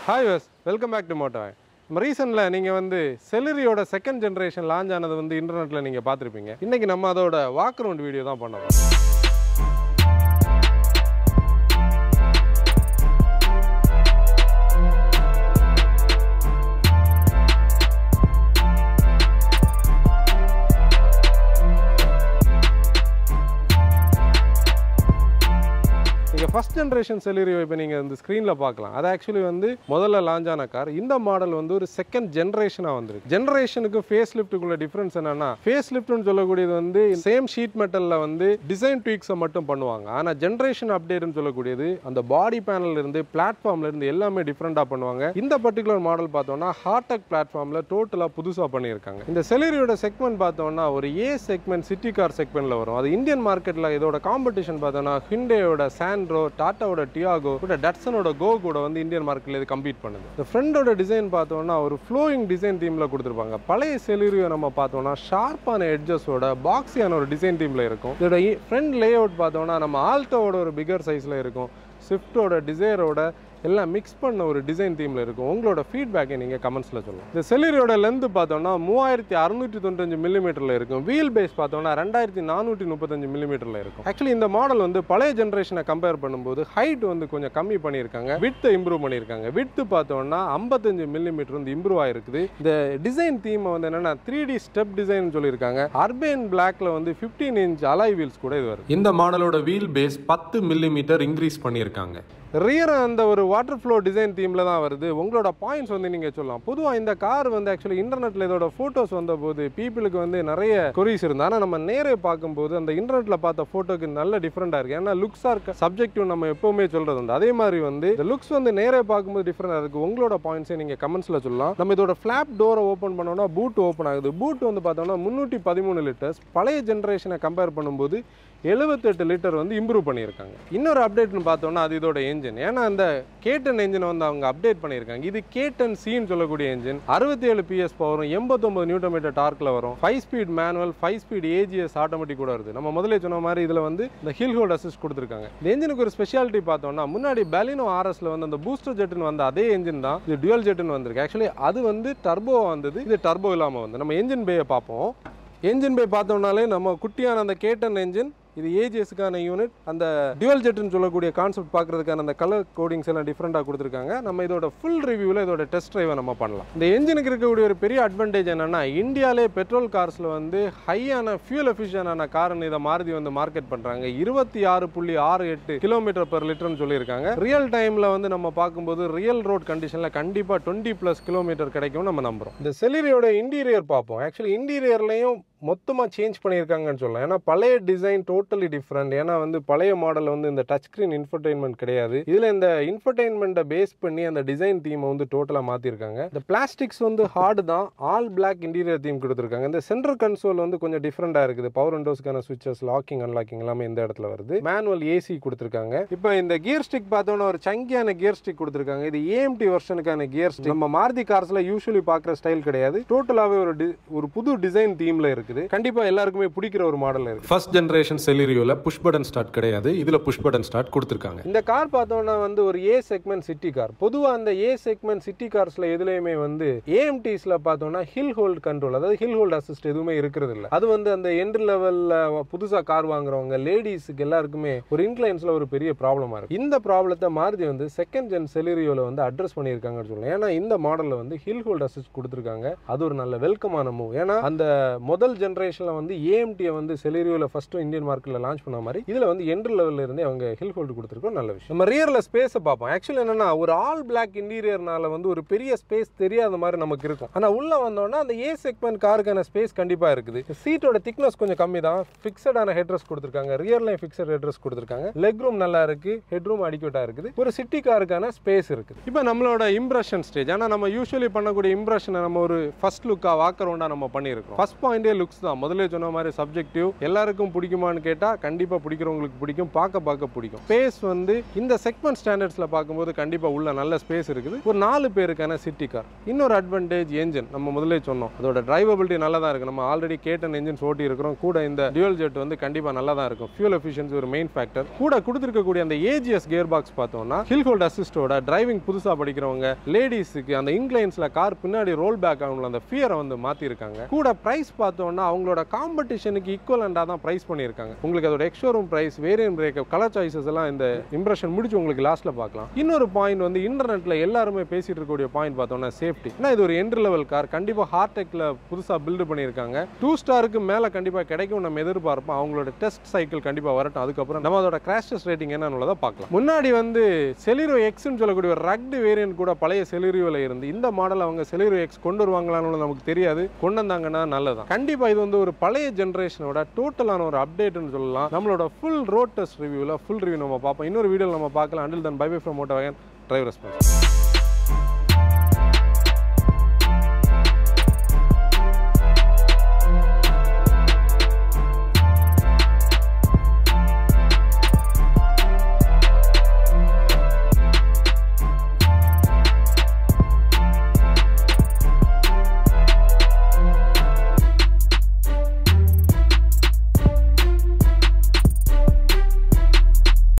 hi வஸ் welcome back to மோட்டோ நம்ம ரீசெண்டில் நீங்கள் வந்து செலரியோட செகண்ட் ஜென்ரேஷன் லான்ச் ஆனது வந்து இன்டர்நெட்டில் நீங்கள் பார்த்துருப்பீங்க இன்றைக்கி நம்ம அதோட வாக் ரவுண்ட் வீடியோ தான் பண்ண போறோம் நீங்கள் ஃபஸ்ட் ஜென்ரேஷன் செலரியோ இப்போ நீங்கள் இந்த ஸ்க்ரீனில் பார்க்கலாம் அது ஆக்சுவலி வந்து முதல்ல லான்ச் ஆன கார் இந்த மாடல் வந்து ஒரு செகண்ட் ஜென்ரேஷனாக வந்திருக்கு ஜென்ரேஷனுக்கு ஃபேஸ் லிஃப்ட்டுக்குள்ள டிஃப்ரென்ஸ் என்னன்னா ஃபேஸ் லிஃப்ட்னு சொல்லக்கூடியது வந்து சேம் ஷீட் மெட்டலில் வந்து டிசைன் ட்வீக்ஸை மட்டும் பண்ணுவாங்க ஆனால் ஜென்ரேஷன் அப்டேட்னு சொல்லக்கூடியது அந்த பாடி பேனல்ல இருந்து பிளாட்ஃபார்ம்ல இருந்து எல்லாமே டிஃப்ரெண்ட்டாக பண்ணுவாங்க இந்த பர்டிகுலர் மாடல் பார்த்தோம்னா ஹார்டெக் பிளாட்ஃபார்மில் டோட்டலாக புதுசாக பண்ணியிருக்காங்க இந்த செலரியோட செக்மெண்ட் பார்த்தோம்னா ஒரு ஏ செக்மெண்ட் சிட்டி கார் செக்மெண்ட்ல வரும் அது இந்தியன் மார்க்கெட்டில் இதோட காம்படிஷன் பார்த்தோம்னா ஹிண்டேயோட சாண்ட்ரோ டாட்டாவோட டியாகோ கூட டட்சனோட கோ கூட வந்து இந்தியன் மார்க்கெட்ல இது கம்பீட் பண்ணுது இந்த ஃப்ரண்டோட டிசைன் பார்த்தோம்னா ஒரு ஃப்ளோயிங் டிசைன் தீம்ல கொடுத்துருப்பாங்க பழைய செலரியோ நம்ம பார்த்தோம்னா ஷார்ப்பான எட்ஜஸோட பாக்ஸியான ஒரு டிசைன் தீம்ல இருக்கும் இதோட ஃப்ரண்ட் லே அவுட் பார்த்தோம்னா நம்ம ஆல்டோவோட ஒரு பிகர் சைஸ்ல இருக்கும் ஸ்விஃப்டோட டிசைரோட எல்லாம் மிக்ஸ் பண்ண ஒரு டிசைன் தீமில் இருக்கும் உங்களோட ஃபீட்பேக்கை நீங்கள் கமெண்ட்ஸில் சொல்லலாம் இந்த செலரியோட லென்த் பார்த்தோம்னா மூவாயிரத்தி அறுநூற்றி தொண்ணூத்தஞ்சு மில்லிமீட்டரில் இருக்கும் வீல் பேஸ் பார்த்தோம்னா ரெண்டாயிரத்தி நானூற்றி முப்பத்தஞ்சு மில்லிமீட்டரில் இருக்கும் ஆக்சுவலி இந்த மாடல் வந்து பழைய ஜென்ரேஷனை கம்பேர் பண்ணும்போது ஹைட் வந்து கொஞ்சம் கம்மி பண்ணியிருக்காங்க வித்தை இம்ப்ரூவ் பண்ணியிருக்காங்க வித்து பார்த்தோம்னா ஐம்பத்தஞ்சு மில்லிமீட்டர் வந்து இம்ப்ரூவ் ஆயிருக்குது இந்த டிசைன் தீமை வந்து என்னன்னா த்ரீ டி ஸ்டெப் டிசைன் சொல்லியிருக்காங்க அர்பேன் பிளாக்ல வந்து ஃபிஃப்டீன் இன்ச் அலாய் வீல்ஸ் கூட இது வருது இந்த மாடலோட வீல் பேஸ் பத்து மில்லிமீட்டர் இன்க்ரீஸ் பண்ணியிருக்காங்க ரியர் அந்த ஒரு வாட்டர் ஃப்ளோ டிசைன் தீமில் தான் வருது உங்களோட பாயிண்ட்ஸ் வந்து நீங்கள் சொல்லலாம் பொதுவாக இந்த கார் வந்து ஆக்சுவலி இன்டர்நெட்டில் இதோட ஃபோட்டோஸ் வந்தபோது பீப்புளுக்கு வந்து நிறைய கொரிஸ் இருந்தா ஆனால் நம்ம நேரே பார்க்கும்போது அந்த இன்டர்நெட்டில் பார்த்த ஃபோட்டோக்கு நல்ல டிஃப்ரெண்ட்டாக இருக்குது ஏன்னா லுக்ஸ் ஆர் சப்ஜெக்டிவ் நம்ம எப்போவுமே சொல்கிறது உண்டு அதே மாதிரி வந்து இந்த லுக்ஸ் வந்து நேரே பார்க்கும்போது டிஃப்ரெண்டாக இருக்குது உங்களோட பாயிண்ட்ஸை நீங்கள் கமெண்ட்ஸில் சொல்லலாம் நம்ம இதோட ஃப்ளாப் டோரை ஓப்பன் பண்ணோம்னா பூட் ஓப்பன் ஆகுது பூட் வந்து பார்த்தோம்னா முந்நூற்றி பதிமூணு லிட்டர்ஸ் பழைய ஜென்ரேஷனை கம்பேர் பண்ணும்போது எழுபத்தெட்டு லிட்டர் வந்து இம்ப்ரூவ் பண்ணியிருக்காங்க இன்னொரு அப்டேட்னு பார்த்தோம்னா அது இதோட என்ஜின் ஏன்னா அந்த கேட்டன் என்ஜினை வந்து அவங்க அப்டேட் பண்ணியிருக்காங்க இது கேட்டன் சின்னு சொல்லக்கூடிய என்ஜின் அறுபத்தி ஏழு பிஎஸ் பவரும் எண்பத்தொம்பது நியூட்டன் மீட்டர் டார்க்கில் வரும் five speed manual five speed AGS automatic கூட வருது நம்ம முதல்ல சொன்ன மாதிரி இதில் வந்து இந்த ஹில் ஹோல்ட் அசிஸ்ட் கொடுத்துருக்காங்க இந்த என்ஜினுக்கு ஒரு ஸ்பெஷாலிட்டி பார்த்தோம்னா முன்னாடி பெலினோ ஆர்எஸ்ல வந்து அந்த பூஸ்டர் ஜெட்டுன்னு வந்த அதே என்ஜின் தான் இது டுவல் ஜெட்டுன்னு வந்திருக்கு ஆக்சுவலி அது வந்து டர்போ வந்தது இது டர்போ இல்லாமல் வந்து நம்ம என்ஜின் பேயை பார்ப்போம் என்ஜின் பே பார்த்தோம்னாலே நம்ம குட்டியான அந்த கேட்டன் என்ஜின் இது ஏஜிஎஸ்க்கான யூனிட் அந்த டியூவல் ஜெட்னு சொல்லக்கூடிய கான்செப்ட் பார்க்கறதுக்கான அந்த கலர் கோடிங்ஸ் எல்லாம் டிஃப்ரெண்ட்டாக கொடுத்துருக்காங்க நம்ம இதோட ஃபுல் ரிவ்யூவில் இதோட டெஸ்ட் ட்ரைவை நம்ம பண்ணலாம் இந்த என்ஜினுக்கு இருக்கக்கூடிய ஒரு பெரிய அட்வான்டேஜ் என்னன்னா இந்தியாவிலே பெட்ரோல் கார்ஸில் வந்து ஹையான ஃபியூல் எஃபிஷியனான கார்னு இதை மாருதி வந்து மார்க்கெட் பண்ணுறாங்க இருபத்தி ஆறு புள்ளி ஆறு எட்டு கிலோமீட்டர் பெர் லிட்டர்னு சொல்லியிருக்காங்க ரியல் டைமில் வந்து நம்ம பார்க்கும்போது ரியல் ரோட் கண்டிஷனில் கண்டிப்பாக டுவெண்ட்டி ப்ளஸ் கிலோமீட்டர் கிடைக்கும் நம்ம நம்புகிறோம் இந்த செலிரியோட இன்டீரியர் பார்ப்போம் ஆக்சுவலி இன்டீரியர்லையும் மொத்தமாக சேஞ்ச் பண்ணியிருக்காங்கன்னு சொல்லலாம் ஏன்னா பழைய டிசைன் டோட்டலி டிஃப்ரெண்ட் ஏன்னா வந்து பழைய மாடல் வந்து இந்த டச் ஸ்க்ரீன் இன்ஃபர்டைன்மெண்ட் கிடையாது இதில் இந்த இன்ஃபர்டைன்மெண்ட்டை பேஸ் பண்ணி அந்த டிசைன் தீமை வந்து டோட்டலாக மாற்றிருக்காங்க இந்த பிளாஸ்டிக்ஸ் வந்து ஹார்டு தான் ஆல் பிளாக் இன்டீரியர் தீம் கொடுத்துருக்காங்க இந்த சென்ட்ரல் கன்சோல் வந்து கொஞ்சம் டிஃப்ரெண்ட்டாக இருக்குது பவர் விண்டோஸ்க்கான சுவிச்சஸ் லாக்கிங் அன்லாக்கிங் எல்லாமே இந்த இடத்துல வருது மேனுவல் ஏசி கொடுத்துருக்காங்க இப்போ இந்த கியர் ஸ்டிக் பார்த்தோன்னா ஒரு சங்கியான கியர் ஸ்டிக் கொடுத்துருக்காங்க இது ஏஎம்டி வெர்ஷனுக்கான கியர் ஸ்டிக் நம்ம மாருதி கார்ஸில் யூஸ்வலி பார்க்குற ஸ்டைல் கிடையாது டோட்டலாகவே ஒரு di- ஒரு புது டிசைன் தீமில் இருக்குது கண்டிப்பாக எல்லாருக்குமே பிடிக்கிற ஒரு மாடல் இருக்குது ஃபர்ஸ்ட் ஜென்ரேஷன் செலிரியோல புஷ் பட்டன் ஸ்டார்ட் கிடையாது இதுல புஷ் பட்டன் ஸ்டார்ட் கொடுத்துருக்காங்க இந்த கார் பார்த்தோம்னா வந்து ஒரு ஏ செக்மெண்ட் சிட்டி கார் பொதுவாக அந்த ஏ செக்மெண்ட் சிட்டி கார்ஸ்ல எதுலையுமே வந்து ஏஎம்டிஸ்ல பார்த்தோம்னா ஹில் ஹோல்ட் கண்ட்ரோல் அதாவது ஹில் ஹோல்ட் அசிஸ்ட் எதுவுமே இருக்கிறது இல்லை அது வந்து அந்த என்ட்ரி லெவல்ல புதுசாக கார் வாங்குறவங்க லேடிஸுக்கு எல்லாருக்குமே ஒரு இன்க்ளைன்ஸ்ல ஒரு பெரிய ப்ராப்ளமா இருக்கு இந்த ப்ராப்ளத்தை மாருதி வந்து செகண்ட் ஜென் செலிரியோல வந்து அட்ரஸ் பண்ணியிருக்காங்கன்னு சொல்லலாம் ஏன்னா இந்த மாடல்ல வந்து ஹில் ஹோல்ட் அசிஸ்ட் கொடுத்துருக்காங்க அது ஒரு நல்ல வெல்கமான மூவ் ஏன்னா அந்த முதல் ஜென்ரேஷன்ல வந்து ஏஎம்டியை வந்து செலிரியோல ஃபர்ஸ்ட் இந்தியன் மார்க்கெட்ல லான்ச் பண்ண மாதிரி இதுல வந்து என்ட்ரி லெவல்ல இருந்தே அவங்க ஹில் ஹோல்டு கொடுத்துருக்கோம் நல்ல விஷயம் நம்ம ரியர்ல ஸ்பேஸை பார்ப்போம் ஆக்சுவலி என்னன்னா ஒரு ஆல் பிளாக் இன்டீரியர்னால வந்து ஒரு பெரிய ஸ்பேஸ் தெரியாத மாதிரி நமக்கு இருக்கும் ஆனா உள்ள வந்தோம்னா அந்த ஏ செக்மெண்ட் காருக்கான ஸ்பேஸ் கண்டிப்பா இருக்குது சீட்டோட திக்னஸ் கொஞ்சம் கம்மி தான் ஃபிக்ஸடான ஹெட்ரஸ் கொடுத்துருக்காங்க ரியர்லையும் ஃபிக்ஸட் ஹெட்ரஸ் கொடுத்துருக்காங்க லெக் ரூம் நல்லா இருக்கு ஹெட் ரூம் அடிக்யூட்டா இருக்குது ஒரு சிட்டி காருக்கான ஸ்பேஸ் இருக்குது இப்போ நம்மளோட இம்ப்ரெஷன் ஸ்டேஜ் ஆனா நம்ம யூஸ்வலி பண்ணக்கூடிய இம்ப்ரெஷனை நம்ம ஒரு ஃபர்ஸ்ட் லுக்கா வாக்கர் ரவுண்டா நம்ம பண்ணியிருக்கோம் ஃபர்ஸ்ட் பாயிண்டே லுக் லுக்ஸ் தான் முதல்ல சொன்ன மாதிரி சப்ஜெக்டிவ் எல்லாருக்கும் பிடிக்குமான்னு கேட்டால் கண்டிப்பாக பிடிக்கிறவங்களுக்கு பிடிக்கும் பார்க்க பார்க்க பிடிக்கும் ஸ்பேஸ் வந்து இந்த செக்மெண்ட் ஸ்டாண்டர்ட்ஸில் பார்க்கும்போது கண்டிப்பாக உள்ள நல்ல ஸ்பேஸ் இருக்குது ஒரு நாலு பேருக்கான சிட்டி கார் இன்னொரு அட்வான்டேஜ் என்ஜின் நம்ம முதல்ல சொன்னோம் அதோட டிரைவபிலிட்டி நல்லா தான் இருக்குது நம்ம ஆல்ரெடி கேட்டன் என்ஜின்ஸ் ஓட்டி இருக்கிறோம் கூட இந்த டியூல் ஜெட் வந்து கண்டிப்பாக நல்லா தான் இருக்கும் ஃபியூல் எஃபிஷியன்சி ஒரு மெயின் ஃபேக்டர் கூட கொடுத்துருக்கக்கூடிய அந்த ஏஜிஎஸ் கியர் பாக்ஸ் பார்த்தோம்னா ஹில் ஹோல்ட் அசிஸ்டோட டிரைவிங் புதுசாக படிக்கிறவங்க லேடிஸுக்கு அந்த இன்க்ளைன்ஸில் கார் பின்னாடி ரோல் பேக் ஆகணும் அந்த ஃபியரை வந்து மாற்றிருக்காங்க கூட ப்ரைஸ் பார்த்தோம்னா அவங்களோட காம்படிஷனுக்கு ஈக்குவலண்டாக தான் ப்ரைஸ் பண்ணியிருக்காங்க உங்களுக்கு அதோட ex showroom price variant breakup colour choices எல்லாம் இந்த இம்ப்ரெஷன் முடிச்சு உங்களுக்கு லாஸ்ட்டில் பார்க்கலாம் இன்னொரு பாயிண்ட் வந்து இன்டர்நெட்டில் எல்லாருமே பேசிட்டு இருக்கக்கூடிய பாயிண்ட் பார்த்தோம்னா சேஃப்டி ஏன்னா இது ஒரு என்ட்ரி லெவல் கார் கண்டிப்பாக ஹார்டெக்கில் புதுசாக பில்டு பண்ணியிருக்காங்க டூ ஸ்டாருக்கு மேலே கண்டிப்பாக கிடைக்கும் நம்ம எதிர்பார்ப்போம் அவங்களோட டெஸ்ட் சைக்கிள் கண்டிப்பாக வரட்டும் அதுக்கப்புறம் நம்ம அதோட கிராஷ் டெஸ்ட் ரேட்டிங் என்னன்னு பார்க்கலாம் முன்னாடி வந்து செலிரோ எக்ஸ்னு சொல்லக்கூடிய ஒரு ரக்டு வேரியன்ட் கூட பழைய செலிரியோவில் இருந்து இந்த மாடல் அவங்க செலிரோ எக்ஸ் கொண்டு வருவாங்களான்னு நமக்கு தெரியாது கொண்டு வந்தாங்கன்னா நல்லதான் கண்டிப்பாக இது வந்து ஒரு பழைய ஜென்ரேஷனோட டோட்டலான ஒரு அப்டேட்னு சொல்லலாம் நம்மளோட ஃபுல் ரோட் டெஸ்ட் ரிவ்யூவில் ஃபுல் ரிவ்யூ நம்ம பார்ப்போம் இன்னொரு வீடியோவில் நம்ம பார்க்கலாம் until then bye bye from moto wagon driver response